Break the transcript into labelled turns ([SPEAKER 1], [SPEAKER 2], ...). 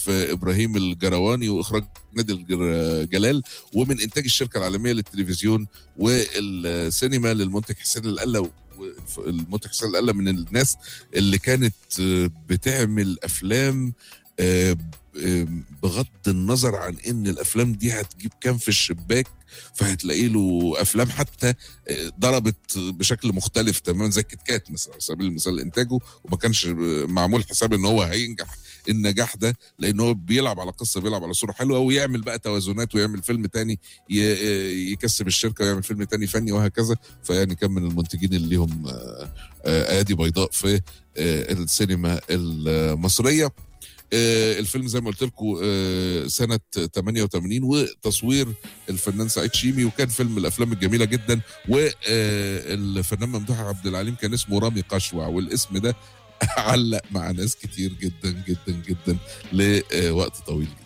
[SPEAKER 1] تاليف ابراهيم الجرواني واخراج نادي الجر- جلال ومن انتاج الشركه العالميه للتلفزيون والسينما للمنتج حسين القله المنتج حسين القله من الناس اللي كانت آه، بتعمل افلام آه، آه، بغض النظر عن ان الافلام دي هتجيب كام في الشباك فهتلاقي له افلام حتى آه، ضربت بشكل مختلف تماما زي كيت كات مثلا على سبيل المثال انتاجه وما كانش معمول حساب ان هو هينجح النجاح ده لان هو بيلعب على قصه بيلعب على صوره حلوه ويعمل بقى توازنات ويعمل فيلم تاني ي- يكسب الشركه ويعمل فيلم تاني فني وهكذا فيعني كان من المنتجين اللي ليهم آه، آه، ايادي بيضاء في آه، السينما المصريه آه، الفيلم زي ما قلت لكم آه، سنه 88 وتصوير الفنان سعيد شيمي وكان فيلم من الافلام الجميله جدا والفنان ممدوح عبد العليم كان اسمه رامي قشوع والاسم ده علق مع ناس كتير جدا جدا جدا لوقت طويل جدا